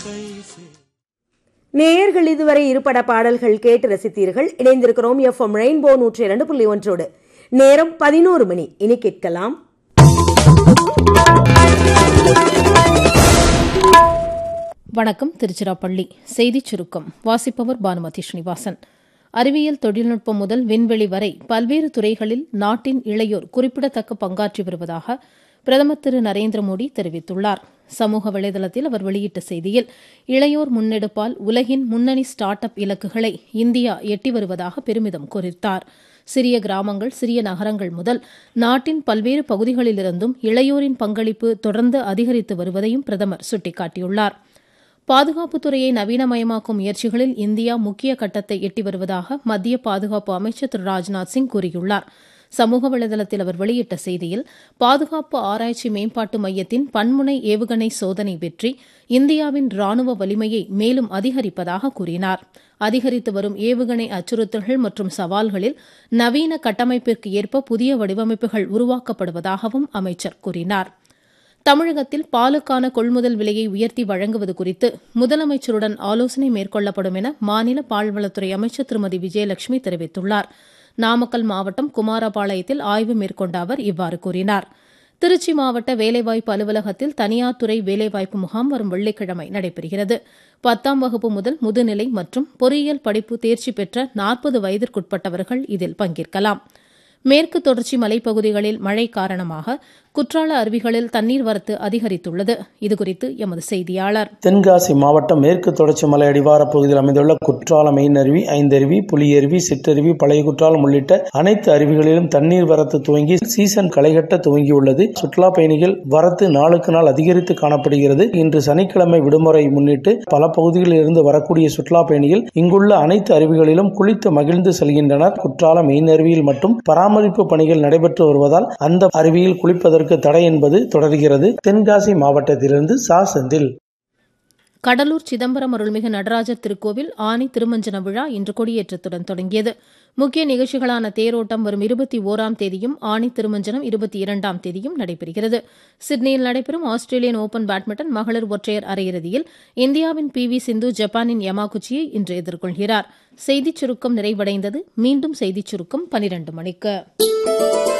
நேயர்கள் இதுவரை இருபட பாடல்கள் கேட்டு ரசித்தீர்கள் இணைந்திருக்கிறோம் எஃப்எம் ரெயின்போ நூற்றி இரண்டு புள்ளி ஒன்றோடு நேரம் பதினோரு மணி இனி கேட்கலாம் வணக்கம் திருச்சிராப்பள்ளி செய்திச் சுருக்கம் வாசிப்பவர் பானுமதி ஸ்ரீனிவாசன் அறிவியல் தொழில்நுட்பம் முதல் விண்வெளி வரை பல்வேறு துறைகளில் நாட்டின் இளையோர் குறிப்பிடத்தக்க பங்காற்றி வருவதாக பிரதமர் திரு நரேந்திர மோடி தெரிவித்துள்ளார் சமூக வலைதளத்தில் அவர் வெளியிட்ட செய்தியில் இளையோர் முன்னெடுப்பால் உலகின் முன்னணி ஸ்டார்ட் அப் இலக்குகளை இந்தியா எட்டி வருவதாக பெருமிதம் குறித்தார் சிறிய கிராமங்கள் சிறிய நகரங்கள் முதல் நாட்டின் பல்வேறு பகுதிகளிலிருந்தும் இளையோரின் பங்களிப்பு தொடர்ந்து அதிகரித்து வருவதையும் பிரதமர் சுட்டிக்காட்டியுள்ளார் பாதுகாப்புத் துறையை நவீனமயமாக்கும் முயற்சிகளில் இந்தியா முக்கிய கட்டத்தை எட்டி வருவதாக மத்திய பாதுகாப்பு அமைச்சர் திரு ராஜ்நாத் சிங் கூறியுள்ளார் சமூக வலைதளத்தில் அவர் வெளியிட்ட செய்தியில் பாதுகாப்பு ஆராய்ச்சி மேம்பாட்டு மையத்தின் பன்முனை ஏவுகணை சோதனை வெற்றி இந்தியாவின் ராணுவ வலிமையை மேலும் அதிகரிப்பதாக கூறினார் அதிகரித்து வரும் ஏவுகணை அச்சுறுத்தல்கள் மற்றும் சவால்களில் நவீன கட்டமைப்பிற்கு ஏற்ப புதிய வடிவமைப்புகள் உருவாக்கப்படுவதாகவும் அமைச்சர் கூறினார் தமிழகத்தில் பாலுக்கான கொள்முதல் விலையை உயர்த்தி வழங்குவது குறித்து முதலமைச்சருடன் ஆலோசனை மேற்கொள்ளப்படும் என மாநில பால்வளத்துறை அமைச்சர் திருமதி விஜயலட்சுமி தெரிவித்துள்ளார் நாமக்கல் மாவட்டம் குமாரபாளையத்தில் ஆய்வு மேற்கொண்ட அவர் இவ்வாறு கூறினார் திருச்சி மாவட்ட வேலைவாய்ப்பு அலுவலகத்தில் தனியார் துறை வேலைவாய்ப்பு முகாம் வரும் வெள்ளிக்கிழமை நடைபெறுகிறது பத்தாம் வகுப்பு முதல் முதுநிலை மற்றும் பொறியியல் படிப்பு தேர்ச்சி பெற்ற நாற்பது வயதிற்குட்பட்டவர்கள் இதில் பங்கேற்கலாம் மேற்கு தொடர்ச்சி மலைப்பகுதிகளில் மழை காரணமாக குற்றால அருவிகளில் தண்ணீர் வரத்து அதிகரித்துள்ளது இதுகுறித்து எமது செய்தியாளர் தென்காசி மாவட்டம் மேற்கு தொடர்ச்சி மலை அடிவார பகுதியில் அமைந்துள்ள குற்றால மெயின் அருவி ஐந்தருவி புலியருவி சிற்றருவி பழைய குற்றாலம் உள்ளிட்ட அனைத்து அருவிகளிலும் தண்ணீர் வரத்து துவங்கி சீசன் களைகட்ட துவங்கியுள்ளது சுற்றுலா பயணிகள் வரத்து நாளுக்கு நாள் அதிகரித்து காணப்படுகிறது இன்று சனிக்கிழமை விடுமுறை முன்னிட்டு பல பகுதிகளில் இருந்து வரக்கூடிய சுற்றுலா பயணிகள் இங்குள்ள அனைத்து அருவிகளிலும் குளித்து மகிழ்ந்து செல்கின்றனர் குற்றாலம் மெயின் அருவியில் மட்டும் பராமரிப்பு பணிகள் நடைபெற்று வருவதால் அந்த அருவியில் குளிப்பதற்கு தடை என்பது தொடர்கிறது தென்காசி மாவட்டத்திலிருந்து சா செந்தில் கடலூர் சிதம்பரம் அருள்மிகு நடராஜர் திருக்கோவில் ஆனி திருமஞ்சன விழா இன்று கொடியேற்றத்துடன் தொடங்கியது முக்கிய நிகழ்ச்சிகளான தேரோட்டம் வரும் இருபத்தி ஓராம் தேதியும் ஆணி திருமஞ்சனம் இருபத்தி இரண்டாம் தேதியும் நடைபெறுகிறது சிட்னியில் நடைபெறும் ஆஸ்திரேலியன் ஓபன் பேட்மிண்டன் மகளிர் ஒற்றையர் அரையிறுதியில் இந்தியாவின் பி வி சிந்து ஜப்பானின் யமாகுச்சியை இன்று எதிர்கொள்கிறார் செய்திச் சுருக்கம் நிறைவடைந்தது மீண்டும் செய்திச் சுருக்கம் பனிரண்டு மணிக்கு